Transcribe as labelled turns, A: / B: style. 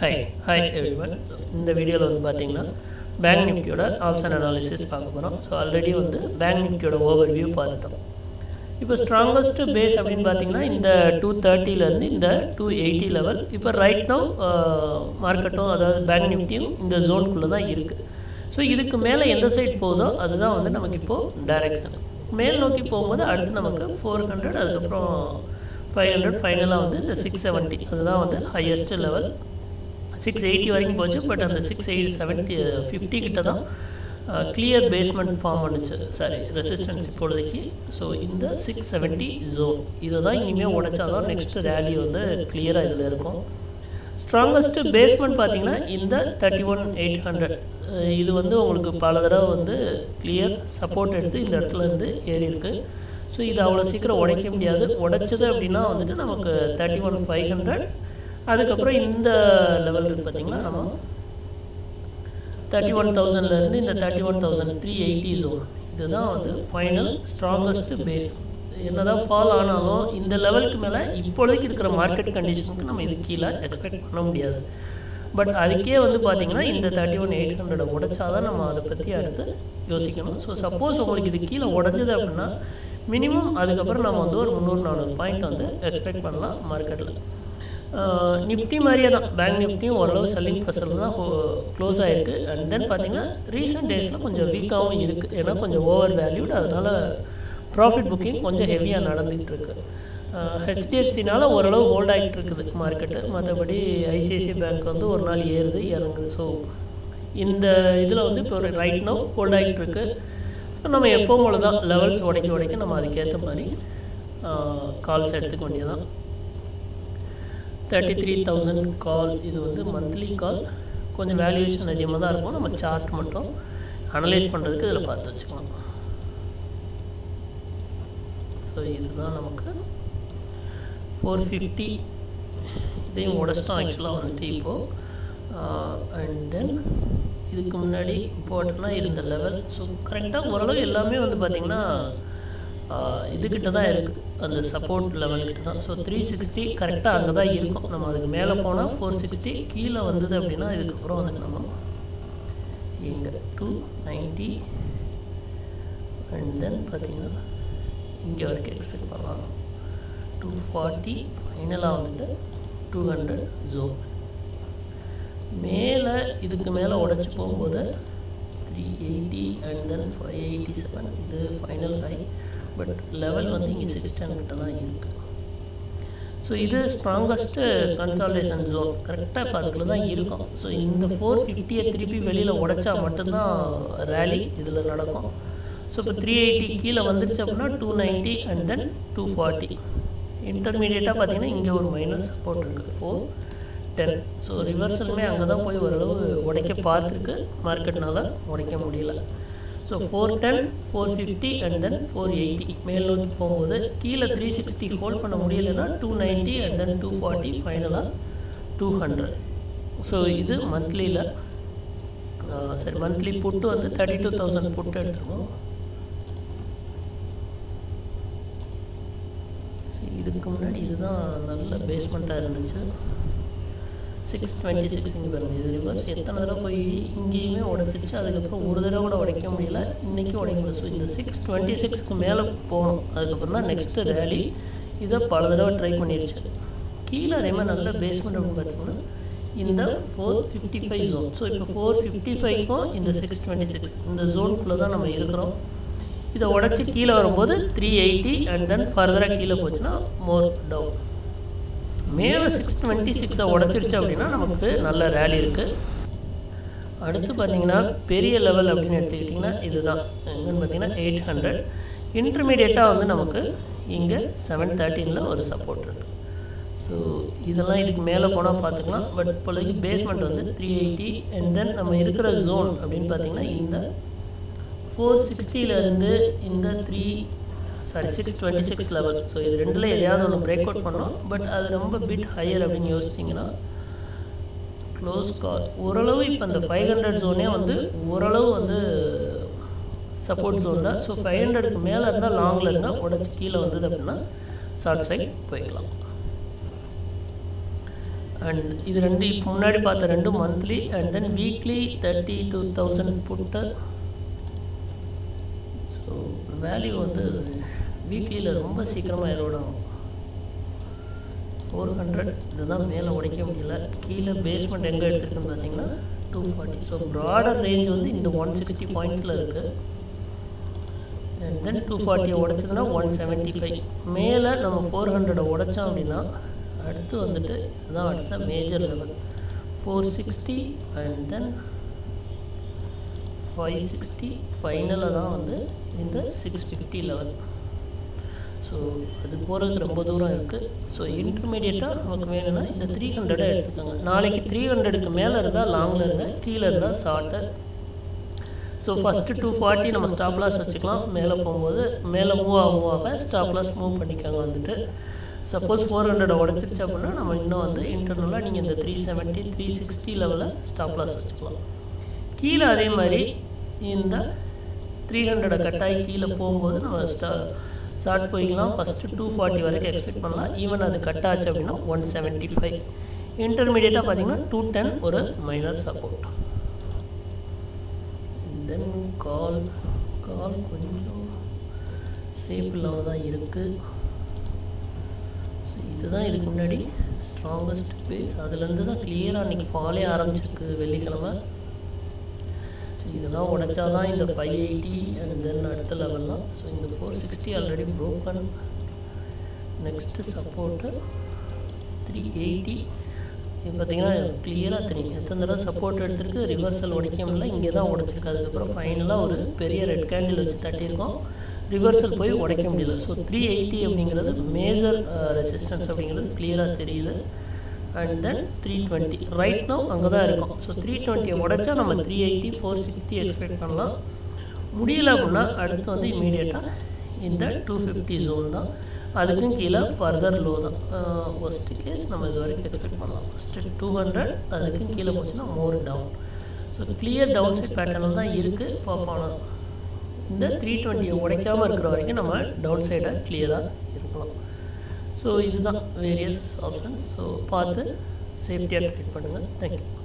A: hi hi everyone இந்த வீடியோவில் வந்து பார்த்தீங்கன்னா பேங்க் நிஃப்டியோட ஆப்ஷன் அனாலிசிஸ் பார்க்க போகிறோம் ஸோ ஆல்ரெடி வந்து பேங்க் நிஃப்டியோட ஓவர் வியூ பார்த்துட்டோம் இப்போ ஸ்ட்ராங்கஸ்ட் பேஸ் அப்படின்னு பார்த்தீங்கன்னா இந்த டூ தேர்ட்டிலேருந்து இந்த டூ எயிட்டி லெவல் இப்போ ரைட் நோ மார்க்கெட்டும் அதாவது பேங்க் நிஃப்டியும் இந்த ஜோனுக்குள்ளே தான் இருக்குது ஸோ இதுக்கு மேலே எந்த சைட் போகுதோ அதுதான் வந்து நமக்கு இப்போது டைரக்ஷன் மேல் நோக்கி போகும்போது அடுத்து நமக்கு ஃபோர் ஹண்ட்ரட் அதுக்கப்புறம் ஃபைவ் ஹண்ட்ரட் ஃபைனலாக வந்து இந்த சிக்ஸ் செவன்ட்டி அதுதான் வந்து ஹையஸ்ட் லெவல் சிக்ஸ் எயிட்டி வரைக்கும் போச்சு பட் அந்த சிக்ஸ் எயிட் செவன்ட்டி ஃபிஃப்டி கிட்ட தான் கிளியர் பேஸ்மெண்ட் ஃபார்ம் பண்ணுச்சு சாரி ரெசிஸ்டன்ஸ் இப்பொழுதைக்கு ஸோ இந்த சிக்ஸ் செவன்ட்டி ஜோன் இதை தான் இனிமேல் உடைச்சாதான் நெக்ஸ்ட் ரேலி வந்து கிளியராக இதில் இருக்கும் ஸ்ட்ராங்கஸ்ட் பேஸ்மெண்ட் பார்த்தீங்கன்னா இந்த தேர்ட்டி ஒன் எயிட் ஹண்ட்ரட் இது வந்து உங்களுக்கு பல தடவை வந்து கிளியர் சப்போர்ட் எடுத்து இந்த இடத்துல இருந்து ஏறி இருக்கு ஸோ இது அவ்வளோ சீக்கிரம் உடைக்க முடியாது உடைச்சது அப்படின்னா வந்துட்டு நமக்கு தேர்ட்டி ஒன் ஃபைவ் ஹண்ட்ரட் அதுக்கப்புறம் இந்த லெவல் பார்த்தீங்கன்னா நம்ம தேர்ட்டி ஒன் தௌசண்ட்லேருந்து இந்த thirty one thousand three eighty zone இதுதான் வந்து ஃபைனல் ஸ்ட்ராங்கஸ்ட் பேஸ் என்னதான் ஃபால் ஆனாலும் இந்த லெவலுக்கு மேலே இப்பொழுதைக்கு இருக்கிற மார்க்கெட் கண்டிஷனுக்கு நம்ம இது கீழே எக்ஸ்பெக்ட் பண்ண முடியாது பட் அதுக்கே வந்து பார்த்தீங்கன்னா இந்த தேர்ட்டி ஒன் எயிட் ஹண்ட்ரடை உடைச்சாதான் நம்ம அதை பற்றி அடுத்து யோசிக்கணும் ஸோ சப்போஸ் உங்களுக்கு இது கீழே உடஞ்சது அப்படின்னா மினிமம் அதுக்கப்புறம் நம்ம வந்து ஒரு முந்நூறு நானூறு பாயிண்ட் வந்து எக்ஸ்பெக்ட் பண்ணலாம் மார்க்கெட்டில் நிஃப்டி மாதிரியே தான் பேங்க் நிஃப்டியும் ஓரளவு செல்லிங் ப்ரெஷரில் தான் க்ளோஸ் ஆகிருக்கு அண்ட் தென் பார்த்தீங்கன்னா ரீசெண்ட் டேஸில் கொஞ்சம் வீக்காகவும் இருக்குது ஏன்னா கொஞ்சம் ஓவர் வேல்யூட் அதனால் ப்ராஃபிட் புக்கிங் கொஞ்சம் ஹெவியாக நடந்துகிட்டு இருக்கு ஹெச்டிஎஃப்சினால ஓரளவு ஹோல்ட் ஆகிட்டு இருக்குது மார்க்கெட்டு மற்றபடி ஐசிஐசிஐ பேங்க் வந்து ஒரு நாள் ஏறுது இறங்குது ஸோ இந்த இதில் வந்து இப்போ ஒரு ரைட் நோ ஹோல்ட் ஆகிட்டு இருக்கு ஸோ நம்ம எப்பவும் போல தான் லெவல்ஸ் உடைக்க உடைக்க நம்ம அதுக்கேற்ற மாதிரி கால்ஸ் எடுத்துக்க வேண்டியதான் தேர்ட்டி த்ரீ தௌசண்ட் கால் இது வந்து மந்த்லி கால் கொஞ்சம் வேல்யூவேஷன் அதிகமாக தான் இருக்கும் நம்ம சார்ட் மட்டும் அனலைஸ் பண்ணுறதுக்கு இதில் பார்த்து வச்சுக்கலாம் ஸோ இதுதான் நமக்கு ஃபோர் ஃபிஃப்டி இதையும் உடச்சிட்டோம் ஆக்சுவலாக வந்துட்டு இப்போது அண்ட் தென் இதுக்கு முன்னாடி இம்பார்ட்டண்ட்டாக இருந்த லெவல் ஸோ கரெக்டாக ஓரளவு எல்லாமே வந்து பார்த்திங்கன்னா இதுக்கிட்ட தான் இருக்குது அந்த சப்போர்ட் லெவல்கிட்ட தான் ஸோ த்ரீ சிக்ஸ்டி கரெக்டாக அங்கே தான் இருக்கும் நம்ம அதுக்கு மேலே போனால் ஃபோர் சிக்ஸ்டி கீழே வந்தது அப்படின்னா இதுக்கப்புறம் வந்து நம்ம இங்கே டூ நைன்ட்டி அண்ட் தென் பார்த்திங்கன்னா இங்கே வரைக்கும் எக்ஸ்பெக்ட் பண்ணலாம் டூ ஃபார்ட்டி ஃபைனலாக வந்துட்டு டூ ஹண்ட்ரட் ஜோன் மேலே இதுக்கு மேலே உடச்சி போகும்போது three eighty and then five eighty seven இது ஃபைனல் ஹை பட் லெவல் வந்து இங்கே சிக்ஸ் டென் கிட்ட தான் இருக்குது ஸோ இது ஸ்ட்ராங்கஸ்ட்டு கன்சால்டேஷன் ஜோன் கரெக்டாக இப்போ அதுக்குள்ள தான் இருக்கும் ஸோ இந்த ஃபோர் ஃபிஃப்டியை திருப்பி வெளியில் உடைச்சா மட்டும்தான் ரேலி இதில் நடக்கும் ஸோ இப்போ த்ரீ எயிட்டி கீழே வந்துருச்சு அப்படின்னா two ninety and then two forty இன்டர்மீடியட்டாக பார்த்தீங்கன்னா இங்கே ஒரு மைனஸ் சப்போர்ட் இருக்குது ஃபோர் டென் ஸோ ரிவர்சலுமே அங்கே தான் போய் ஓரளவு உடைக்க பார்த்துருக்கு மார்க்கெட்னால உடைக்க முடியல so four ten four fifty and then four eighty மேல் நோக்கி போகும்போது கீழே த்ரீ சிக்ஸ்டி ஹோல்ட் பண்ண முடியலைன்னா two ninety and then two forty ஃபைனலாக டூ ஹண்ட்ரட் ஸோ இது மந்த்லியில் சரி மந்த்லி புட்டு வந்து தேர்ட்டி டூ தௌசண்ட் புட்டு எடுத்துருக்கோம் இதுக்கு முன்னாடி இதுதான் நல்ல பேஸ்மெண்ட்டாக இருந்துச்சு சிக்ஸ் டுவெண்ட்டி சிக்ஸ் இங்கே வருது இது ரிவர்ஸ் எத்தனை தடவை போய் இங்கேயுமே உடைச்சிருச்சு அதுக்கப்புறம் ஒரு தடவை கூட உடைக்க முடியல இன்றைக்கும் உடைக்க முடியல ஸோ இந்த சிக்ஸ் டுவெண்ட்டி சிக்ஸ்க்கு மேலே போகணும் அதுக்கப்புறம் தான் நெக்ஸ்ட்டு ரேலி இதை பல தடவை ட்ரை பண்ணிடுச்சு கீழே அதே மாதிரி நல்ல பேஸ்மெண்ட் அப்படின்னு பார்த்தீங்கன்னா இந்த four fifty five zone so இப்போ ஃபோர் ஃபிஃப்டி ஃபைவ்க்கும் இந்த சிக்ஸ் டுவெண்ட்டி சிக்ஸ் இந்த ஜோனுக்குள்ளே தான் நம்ம இருக்கிறோம் இதை உடச்சி கீழே வரும்போது த்ரீ எயிட்டி அண்ட் தென் ஃபர்தராக கீழே போச்சுன்னா மோர் டவுன் மேலே சிக்ஸ் டுவெண்ட்டி சிக்ஸை உடச்சிருச்சு அப்படின்னா நமக்கு நல்ல ரேலி இருக்குது அடுத்து பார்த்தீங்கன்னா பெரிய லெவல் அப்படின்னு எடுத்துக்கிட்டிங்கன்னா இதுதான் எங்கன்னு பார்த்தீங்கன்னா எயிட் ஹண்ட்ரட் இன்டர்மீடியட்டாக வந்து நமக்கு இங்கே செவன் தேர்ட்டீனில் ஒரு சப்போர்ட் இருக்குது ஸோ இதெல்லாம் இதுக்கு மேலே போனால் பார்த்துக்கலாம் பட் இப்போதைக்கு பேஸ்மெண்ட் வந்து த்ரீ எயிட்டி அண்ட் தென் நம்ம இருக்கிற ஜோன் அப்படின்னு பார்த்தீங்கன்னா இந்த ஃபோர் சிக்ஸ்டியிலேருந்து இந்த three sorry six twenty six level so இது ரெண்டில் எதையாவது ஒன்று பிரேக் அவுட் பண்ணோம் பட் அது ரொம்ப பிட் ஹையர் அப்படின்னு யோசிச்சிங்கன்னா க்ளோஸ் கால் ஓரளவு இப்போ அந்த ஃபைவ் ஹண்ட்ரட் ஜோனே வந்து ஓரளவு வந்து சப்போர்ட் ஜோன் தான் ஸோ ஃபைவ் ஹண்ட்ரடுக்கு மேலே இருந்தால் லாங்கில் இருந்தால் உடச்சி கீழே வந்தது அப்படின்னா ஷார்ட் சைட் போய்க்கலாம் அண்ட் இது ரெண்டு இப்போ முன்னாடி பார்த்த ரெண்டும் monthly and then weekly thirty two thousand put so value வந்து வீக்லியில் ரொம்ப சீக்கிரமாக எரோட் ஆகும் ஃபோர் ஹண்ட்ரட் இதுதான் மேலே உடைக்க முடியல கீழே பேஸ்மெண்ட் எங்கே எடுத்துருக்குன்னு பார்த்தீங்கன்னா two forty so broader range வந்து இந்த ஒன் சிக்ஸ்டி பாயிண்ட்ஸில் இருக்குது அண்ட் தென் டூ ஃபார்ட்டியை உடைச்சதுன்னா ஒன் செவன்ட்டி ஃபைவ் மேலே நம்ம ஃபோர் ஹண்ட்ரடை உடைச்சோம் அப்படின்னா அடுத்து வந்துட்டு இதுதான் அடுத்த major level four sixty and then five sixty ஃபைனலாக தான் வந்து இந்த சிக்ஸ் ஃபிஃப்டி லெவல் ஸோ அது போகிறதுக்கு ரொம்ப தூரம் இருக்குது ஸோ இன்டர்மீடியட்டாக நமக்கு வேணும்னா இந்த த்ரீ ஹண்ட்ரடை எடுத்துக்கோங்க நாளைக்கு த்ரீ ஹண்ட்ரடுக்கு மேலே இருந்தால் லாங்கில் இருங்க கீழே இருந்தால் short so first two forty நம்ம ஸ்டாப் லாஸ் வச்சுக்கலாம் மேலே போகும்போது மேலே மூவ் ஆக மூவ் ஆக ஸ்டாப் லாஸ் மூவ் பண்ணிக்கோங்க வந்துட்டு சப்போஸ் ஃபோர் ஹண்ட்ரட் உடச்சிருச்சு அப்படின்னா நம்ம இன்னும் வந்து இன்டர்னலாக நீங்கள் இந்த த்ரீ செவன்ட்டி த்ரீ சிக்ஸ்டி லெவலில் ஸ்டாப் லாஸ் வச்சுக்கலாம் கீழே அதே மாதிரி இந்த த்ரீ ஹண்ட்ரடை கட்டாயி கீழே போகும்போது நம்ம ஸ்டா ஸ்டார்ட் போய்க்கலாம் ஃபஸ்ட்டு டூ ஃபார்ட்டி வரைக்கும் எக்ஸ்பெக்ட் பண்ணலாம் ஈவன் அது கட் ஆச்சு அப்படின்னா ஒன் செவன்ட்டி ஃபைவ் இன்டர்மீடியட்டாக பார்த்தீங்கன்னா டூ டென் ஒரு மைனர் சப்போர்ட் தென் கால் கால் கொஞ்சம் சேஃப் இல்லாமல் தான் இருக்குது ஸோ இதுதான் இதுக்கு முன்னாடி ஸ்ட்ராங்கஸ்ட் பேஸ் அதுலேருந்து தான் கிளியராக அன்றைக்கி ஃபாலே ஆரம்பிச்சிருக்கு வெள்ளிக்கிழமை ஸோ இதெல்லாம் உடைச்சா தான் இந்த ஃபைவ் எயிட்டி அண்ட் தென் அடுத்த லெவல்லாம் ஸோ இந்த four sixty already broken next support three eighty இது பார்த்தீங்கன்னா கிளியராக தெரியும் எத்தனை தடவை சப்போர்ட் எடுத்திருக்கு ரிவர்சல் உடைக்கமில்ல இங்கே தான் உடைச்சிருக்கு அதுக்கப்புறம் ஃபைனலாக ஒரு பெரிய ரெட் கேண்டில் வச்சு தட்டியிருக்கோம் ரிவர்சல் போய் உடைக்க முடியல ஸோ த்ரீ எயிட்டி அப்படிங்கிறது மேஜர் ரெசிஸ்டன்ஸ் அப்படிங்கிறது கிளியராக தெரியுது and then three twenty right no அங்கே தான் இருக்கும் ஸோ த்ரீ டுவெண்ட்டியை உடைச்சா நம்ம three eighty four sixty expect பண்ணலாம் முடியல அப்படின்னா அடுத்து வந்து இமீடியட்டாக இந்த டூ ஃபிஃப்டி ஜோன் தான் அதுக்கும் கீழே ஃபர்தர் லோ தான் ஃபஸ்ட்டு கேஸ் நம்ம இது வரைக்கும் எக்ஸ்பெக்ட் பண்ணலாம் ஃபஸ்ட்டு டூ ஹண்ட்ரட் அதுக்கும் கீழே போச்சுன்னா more down so clear down side பேட்டர்னில் தான் இருக்குது பார்ப்போம் இந்த த்ரீ டுவெண்ட்டியை உடைக்காமல் இருக்கிற வரைக்கும் நம்ம டவுன் சைடை கிளியராக இருக்கலாம் ஸோ இதுதான் வேரியஸ் ஆப்ஷன்ஸ் ஸோ பார்த்து சேஃப்டியாக ட்ரீட் பண்ணுங்கள் தேங்க்யூ